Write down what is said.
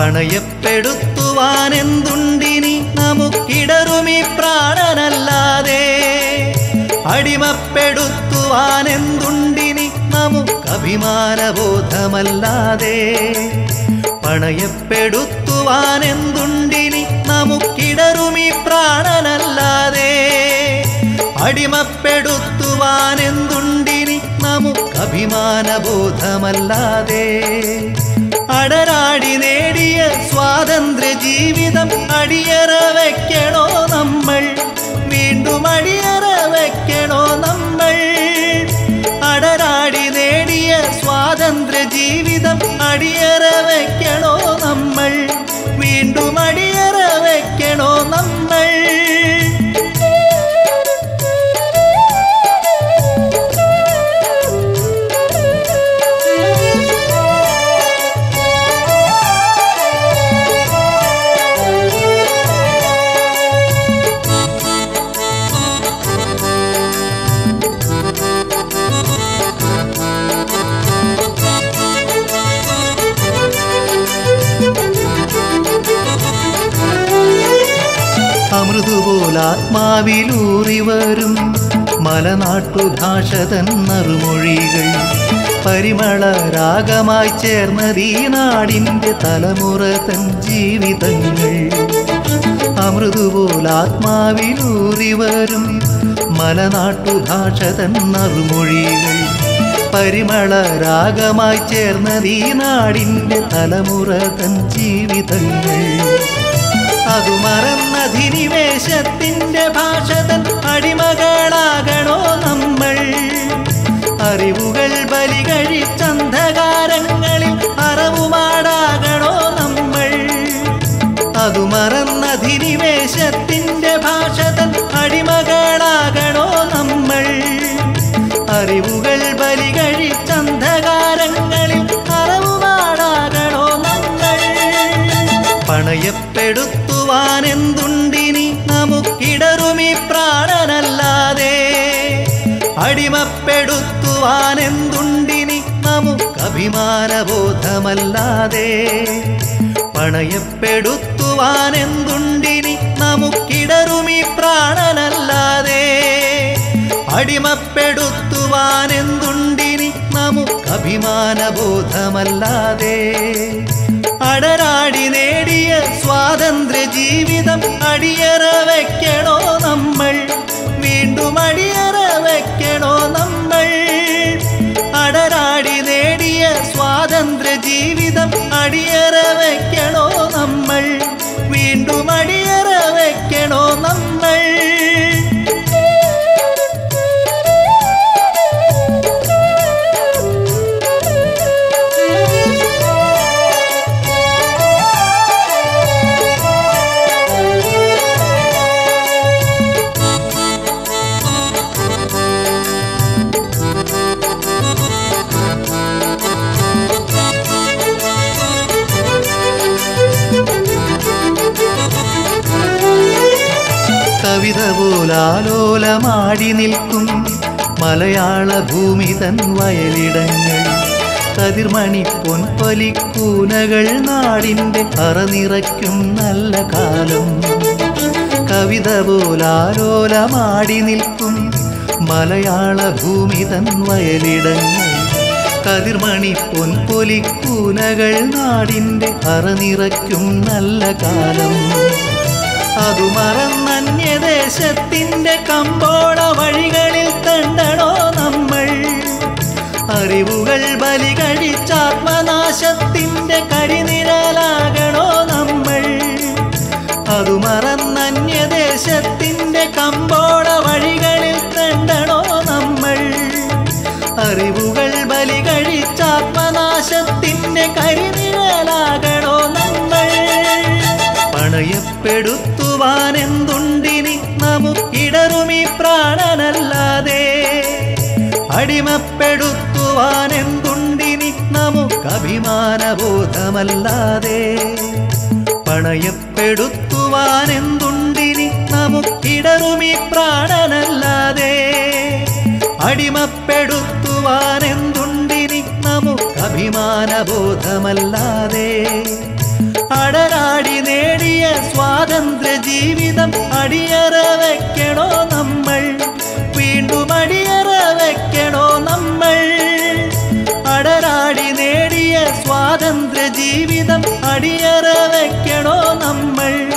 പണയപ്പെടുത്തുവാൻ എന്തുണ്ടിനി നമുക്കിടറുമി പ്രാണനല്ലാതെ അടിമപ്പെടുത്തുവാൻ എന്തുണ്ടിനി നമുക്കഭിമാനബോധമല്ലാതെ പണയപ്പെടുത്തുവാൻ എന്തുണ്ടിനി നമുക്കിടറുമി പ്രാണനല്ലാതെ അടിമപ്പെടുത്തുവാൻ എന്തുണ്ടിനി നമുക്കഭിമാനബോധമല്ലാതെ അടരാടി നേടിയ സ്വാതന്ത്ര്യ ജീവിതം അടിയറ വയ്ക്കണോ നമ്മൾ വീണ്ടും അടിയറ വയ്ക്കണോ നമ്മൾ അടരാടി നേടിയ സ്വാതന്ത്ര്യ ജീവിതം അടിയറ വയ്ക്കണോ നമ്മൾ വീണ്ടും അടിയറ വയ്ക്കണോ നമ്മൾ അമൃതുപോലാത്മാവിലൂറി വരും മലനാട്ടുഭാഷ തന്നറുമൊഴികൾ പരിമള രാഗമായി ചേർന്നതീ നാടിൻ്റെ തലമുറ തൻ ജീവിതങ്ങൾ അമൃതുപോലാത്മാവിലൂറി വരും മലനാട്ടുഭാഷ തന്നറുമൊഴികൾ പരിമള രാഗമായി ചേർന്നതീ നാടിൻ്റെ തലമുറ തൻ ജീവിതങ്ങൾ അതു മറന്നധിനിവേശത്തിന്റെ ഭാഷ തൻ അടിമകളാകണോ നമ്മൾ അറിവുകൾ ബലി കഴിച്ചന്ധകാരങ്ങളിൽ അറവുമാടാകണോ നമ്മൾ അതു മറന്നധിനിവേശത്തിന്റെ ഭാഷ തൻ അടിമകളാകണോ നമ്മൾ അറിവുകൾ ബലി കഴിച്ചന്ധകാരങ്ങളിൽ അറവുമാടാകണോ നമ്മൾ പണയപ്പെടുത്തുവാൻ എന്തുണ്ടിനി നമുക്കിടറുമി പ്രാണനല്ലാതെ അടിമപ്പെടുത്തുവാൻ എന്തുണ്ടിനി നമുക്കഭിമാനബോധമല്ലാതെ പണയപ്പെടുത്തുവാൻ എന്തുണ്ടിനി നമുക്കിടറുമി പ്രാണനല്ലാതെ അടിമപ്പെടുത്തുവാൻ എന്തുണ്ടിനി നമുക്കഭിമാനബോധമല്ലാതെ അടരാടി നേടിയ സ്വാതന്ത്ര്യ ജീവിതം അടിയറ വയ്ക്കണോ നമ്മൾ വീണ്ടും അടിയറ വയ്ക്കണോ നമ്മൾ അടരാടി നേടിയ സ്വാതന്ത്ര്യ ജീവിതം അടിയറ വയ്ക്കണോ നമ്മൾ വീണ്ടും അടിയറ വയ്ക്കണോ നമ്മൾ കവിത പോലാലോലമാടി നിൽക്കും മലയാള ഭൂമി തൻ വയലിടങ്ങൾ കതിർമണി പൊൻപലിക്കൂനകൾ നാടിൻ്റെ അറനിറയ്ക്കും നല്ല കാലം കവിത പോലാലോലമാടി നിൽക്കും മലയാള ഭൂമി തൻ വയലിടങ്ങൾ കതിർമണി പൊൻപൊലിക്കൂനകൾ നാടിൻ്റെ അറനിറയ്ക്കും നല്ല കാലം അതു മറന്നന്യദേശത്തിന്റെ കമ്പോള വഴികളിൽ തണ്ടണോ നമ്മൾ അറിവുകൾ ബലി കഴിച്ചാത്മനാശത്തിന്റെ കരിനിഴലാകണോ നമ്മൾ അതു മറന്നന്യദേശത്തിന്റെ കമ്പോള വഴികളിൽ തണ്ടണോ നമ്മൾ അറിവുകൾ ബലി കഴിച്ചാത്മനാശത്തിന്റെ കരിനിഴലാകണോ നമ്മൾ പണയപ്പെടുത്തുവാൻ എന്തുണ്ടിനി നമുക്കിടറുമി പ്രാണനല്ലാതെ അടിമപ്പെടുത്തുവാൻ എന്തുണ്ടിനി നമുക്കഭിമാനബോധമല്ലാതെ പണയപ്പെടുത്തുവാൻ എന്തുണ്ടിനി നമുക്കിടറുമി പ്രാണനല്ലാതെ അടിമപ്പെടുത്തുവാൻ എന്തുണ്ടിനി നമുക്കഭിമാനബോധമല്ലാതെ അടരാടി നേടിയ സ്വാതന്ത്ര്യ ജീവിതം അടിയറ വെക്കണോ നമ്മൾ വീണ്ടും അടിയറ വെക്കണോ നമ്മൾ അടരാടി നേടിയ സ്വാതന്ത്ര്യ ജീവിതം അടിയറ വെക്കണോ നമ്മൾ